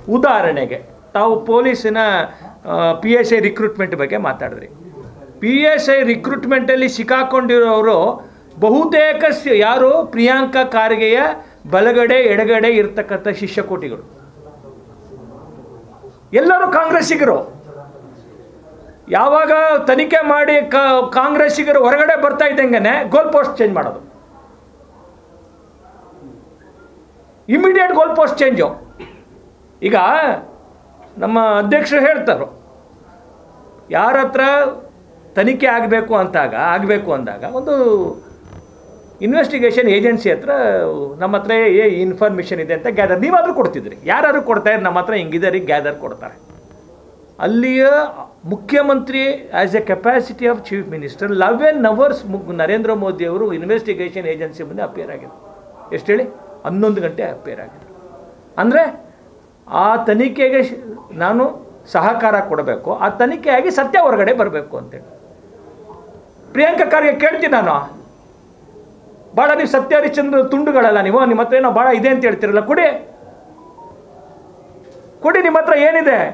ಉದಾಹರಣೆಗೆ ತಾವು ಪೊಲೀಸಿನ ಪಿ ಎಸ್ ಐ ರಿಕ್ರೂಟ್ಮೆಂಟ್ ಬಗ್ಗೆ ಮಾತಾಡಿದ್ರಿ ಪಿ ಎಸ್ ಐ ರಿಕ್ರೂಟ್ಮೆಂಟಲ್ಲಿ ಸಿಕ್ಕಾಕೊಂಡಿರೋರು ಬಹುತೇಕ ಸ- ಯಾರು ಪ್ರಿಯಾಂಕಾ ಖಾರ್ಗೆಯ ಬಲಗಡೆ ಎಡಗಡೆ ಇರ್ತಕ್ಕಂಥ ಶಿಷ್ಯಕೋಟಿಗಳು ಎಲ್ಲರೂ ಕಾಂಗ್ರೆಸ್ಸಿಗರು ಯಾವಾಗ ತನಿಖೆ ಮಾಡಿ ಕ ಕಾಂಗ್ರೆಸ್ಸಿಗರು ಹೊರಗಡೆ ಬರ್ತಾ ಇದ್ದಂಗೆ ಗೋಲ್ ಪೋಸ್ಟ್ ಚೇಂಜ್ ಮಾಡೋದು ಇಮಿಡಿಯೇಟ್ ಗೋಲ್ ಪೋಸ್ಟ್ ಚೇಂಜು ಈಗ ನಮ್ಮ ಅಧ್ಯಕ್ಷರು ಹೇಳ್ತಾರೆ ಯಾರ ಹತ್ರ ತನಿಖೆ ಆಗಬೇಕು ಅಂತಾಗ ಆಗಬೇಕು ಅಂದಾಗ ಒಂದು ಇನ್ವೆಸ್ಟಿಗೇಷನ್ ಏಜೆನ್ಸಿ ಹತ್ರ ನಮ್ಮ ಹತ್ರ ಏ ಇನ್ಫಾರ್ಮೇಷನ್ ಇದೆ ಅಂತ ಗ್ಯಾದರ್ ನೀವಾದರೂ ಕೊಡ್ತಿದ್ರಿ ಯಾರಾದರೂ ಕೊಡ್ತಾರೆ ನಮ್ಮ ಹತ್ರ ಹಿಂಗಿದೆ ರೀ ಗ್ಯಾದರ್ ಕೊಡ್ತಾರೆ ಅಲ್ಲಿಯ ಮುಖ್ಯಮಂತ್ರಿ as a capacity of chief minister eleven hours Narendra Modi ಅವರು ಇನ್ವೆಸ್ಟಿಗೇಷನ್ ಏಜೆನ್ಸಿ ಮುಂದೆ ಅಪಿಯರ್ ಆಗಿದ್ರು ಎಷ್ಟು ಹೇಳಿ ಹನ್ನೊಂದು ಗಂಟೆ ಅಪಿಯರ್ ಆಗಿದ್ರು ಅಂದರೆ ಆ ತನಿಖೆಗೆ ಶ್- ನಾನು ಸಹಕಾರ ಕೊಡಬೇಕು ಆ ತನಿಖೆಯಾಗಿ ಸತ್ಯ ಹೊರಗಡೆ ಬರಬೇಕು ಅಂತೇಳಿ ಪ್ರಿಯಾಂಕಾ ಖಾರ್ಗೆ ಕೇಳ್ತೀನಿ ನಾನು ಭಾಳ ನೀವು ಸತ್ಯ ಹರಿಶ್ಚಂದ್ರ ತುಂಡುಗಳಲ್ಲ ನೀವು ನಿಮ್ಮ ಹತ್ರ ಏನೋ ಭಾಳ ಇದೆ ಅಂತ ಹೇಳ್ತೀರಲ್ಲ ಕೊಡಿ ಕೊಡಿ ನಿಮ್ಮ ಹತ್ರ ಏನಿದೆ